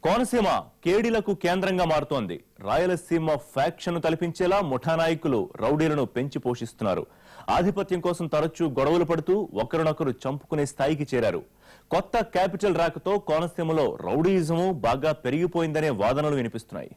కోనసీమ కేడీలకు కేంద్రంగా మారుతోంది రాయలసీమ ఫ్యాక్షన్ తలపించేలా ముఠా నాయకులు రౌడీలను పెంచి పోషిస్తున్నారు ఆధిపత్యం కోసం తరచూ గొడవలు పడుతూ ఒకరినొకరు చంపుకునే స్థాయికి చేరారు కొత్త క్యాపిటల్ రాకతో కోనసీమలో రౌడీయిజము బాగా పెరిగిపోయిందనే వాదనలు వినిపిస్తున్నాయి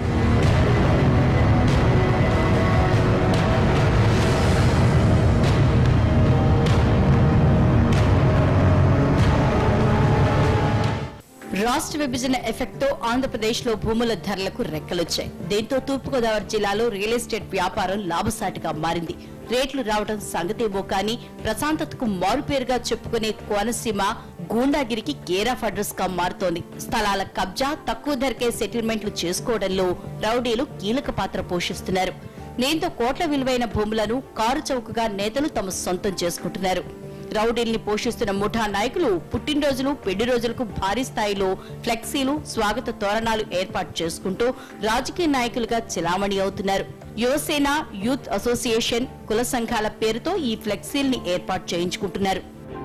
రాష్ట్ర విభజన ఎఫెక్ట్ తో ఆంధ్రప్రదేశ్ లో భూముల ధరలకు రెక్కలొచ్చాయి దీంతో తూర్పుగోదావరి జిల్లాలో రియల్ ఎస్టేట్ వ్యాపారం లాభసాటిగా మారింది రేట్లు రావడం సంగతేమో కానీ ప్రశాంతతకు మారుపేరుగా చెప్పుకునే కోనసీమ గూండాగిరికి కేర్ ఆఫ్ అడ్రస్ గా మారుతోంది స్థలాల కబ్జా తక్కువ ధరకే సెటిల్మెంట్లు చేసుకోవడంలో రౌడీలు కీలక పాత్ర పోషిస్తున్నారు దీంతో కోట్ల విలువైన భూములను కారు చౌకగా నేతలు తమ సొంతం చేసుకుంటున్నారు రౌడీల్ని పోషిస్తున్న ముఠా నాయకులు పుట్టినరోజులు పెళ్లి రోజులకు భారీ స్థాయిలో ఫ్లెక్సీలు స్వాగత తోరణాలు ఏర్పాటు చేసుకుంటూ రాజకీయ నాయకులుగా చెలామణి అవుతున్నారు యువసేన యూత్ అసోసియేషన్ కుల సంఘాల పేరుతో ఈ ఫ్లెక్సీల్ని ఏర్పాటు చేయించుకుంటున్నారు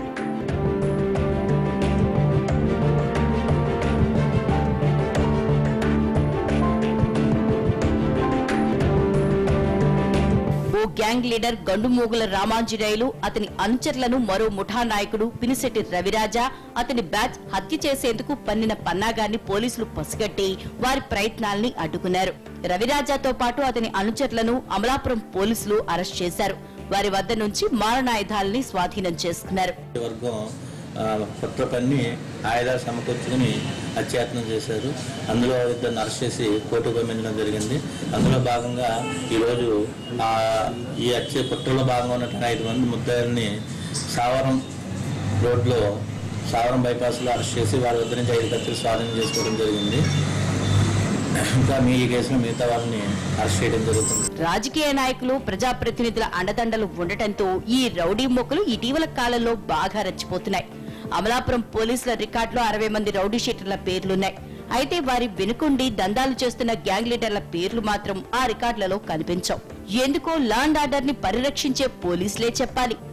ఓ గ్యాంగ్ లీడర్ గండుమోగుల రామాంజనేయులు అతని అనుచరులను మరో ముఠా నాయకుడు పినిశెట్టి రవిరాజ అతని బ్యాచ్ హత్య చేసేందుకు పన్నిన పన్నాగాన్ని పోలీసులు పసిగట్టి వారి ప్రయత్నాల్ని అడ్డుకున్నారు రవిరాజాతో పాటు అతని అనుచరులను అమలాపురం పోలీసులు అరెస్ట్ చేశారు వారి వద్ద నుంచి మారణాయుధాలని స్వాధీనం చేసుకున్నారు ఈ వర్గం ఆ, కుట్ర పన్ని ఆయుధాలు సమకూర్చుకుని హత్యాయత్నం చేశారు అందులో ఇద్దరిని అరెస్ట్ చేసి కోర్టుకు పంపించడం జరిగింది అందులో భాగంగా ఈరోజు ఆ, ఈ హత్య కుట్రలో భాగంగా ఉన్నటువంటి ఐదు మంది ముద్దాయిల్ని సావరం రోడ్లో సావరం బైపాస్లో అరెస్ట్ చేసి వారి వద్ద నుంచి ఐదు కత్తులు స్వాధీనం చేసుకోవడం జరిగింది ఇంకా మీ ఈ కేసులో మిగతా వాళ్ళని అరెస్ట్ చేయడం జరుగుతుంది రాజకీయ నాయకులు ప్రజాప్రతినిధుల అండదండలు ఉండటంతో ఈ రౌడీ మొక్కలు ఇటీవల కాలంలో బాగా రెచ్చిపోతున్నాయి అమలాపురం పోలీసుల రికార్డులో అరవై మంది రౌడీ షీటర్ల పేర్లున్నాయి అయితే వారి వెనుకుండి దందాలు చేస్తున్న గ్యాంగ్ లీడర్ల పేర్లు మాత్రం ఆ రికార్డులలో కనిపించవు ఎందుకో లా అండ్ ఆర్డర్ ని పరిరక్షించే పోలీసులే చెప్పాలి